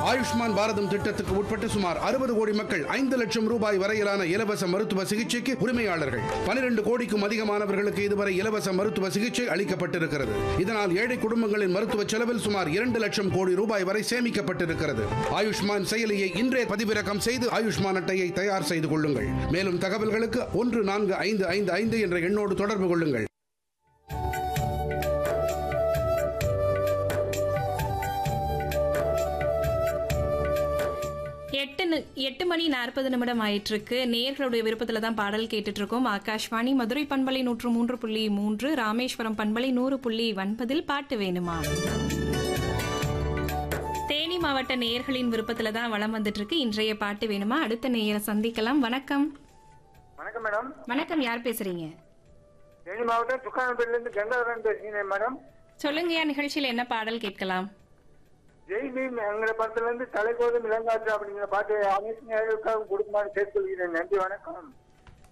ஆயுஷ்மான் பாரதம் திட்டத்துக்கு உட்பட்ட சுமார் அறுபது கோடி மக்கள் ஐந்து லட்சம் ரூபாய் வரையிலான இலவச மருத்துவ சிகிச்சைக்கு உரிமையாளர்கள் பனிரெண்டு கோடிக்கும் அதிகமானவர்களுக்கு இதுவரை இலவச மருத்துவ சிகிச்சை அளிக்கப்பட்டிருக்கிறது இதனால் ஏழை குடும்பங்களின் மருத்துவ செலவில் சுமார் இரண்டு லட்சம் கோடி ரூபாய் வரை சேமிக்கப்பட்டிருக்கிறது ஆயுஷ்மான் செயலியை இன்றே பதிவிறக்கம் செய்து ஆயுஷ்மான் அட்டையை தயார் செய்து கொள்ளுங்கள் மேலும் தகவல்களுக்கு ஒன்று நான்கு ஐந்து ஐந்து ஐந்து என்ற எண்ணோடு தொடர்பு கொள்ளுங்கள் எட்டு நி- எட்டு மணி நாற்பது நிமிடம் ஆயிட்டிருக்கு நேர்களுடைய விருப்பத்துல தான் பாடல் கேட்டுட்டு இருக்கோம் ஆகாஷ்வாணி மதுரை பண்பலை நூற்று மூன்று புள்ளி மூன்று ராமேஸ்வரம் பண்பலை நூறு புள்ளி ஒன்பதில் பாட்டு வேணுமா தேனி மாவட்ட நேயர்களின் விருப்பத்துல தான் வளம் வந்துட்டு இருக்கு இன்றைய பாட்டு வேணுமா அடுத்த நேயரை சந்திக்கலாம் வணக்கம் வணக்கம் மேடம் வணக்கம் யார் பேசுறீங்க தேனி மாவட்டம் துக்கானப்பேட்டில இருந்து கங்காதரன் பேசுகிறேன் மேடம் சொல்லுங்கயா நிகழ்ச்சியில் என்ன பாடல் கேட்கலாம் ஜெய் பீம் என்கிற படத்துல இருந்து தலைக்கோதும் இளங்காற்று அப்படிங்கிற பாட்டு அனைத்து நேர்களுக்காக கொடுக்குமாறு கேட்டுக்கொள்கிறேன் நன்றி வணக்கம்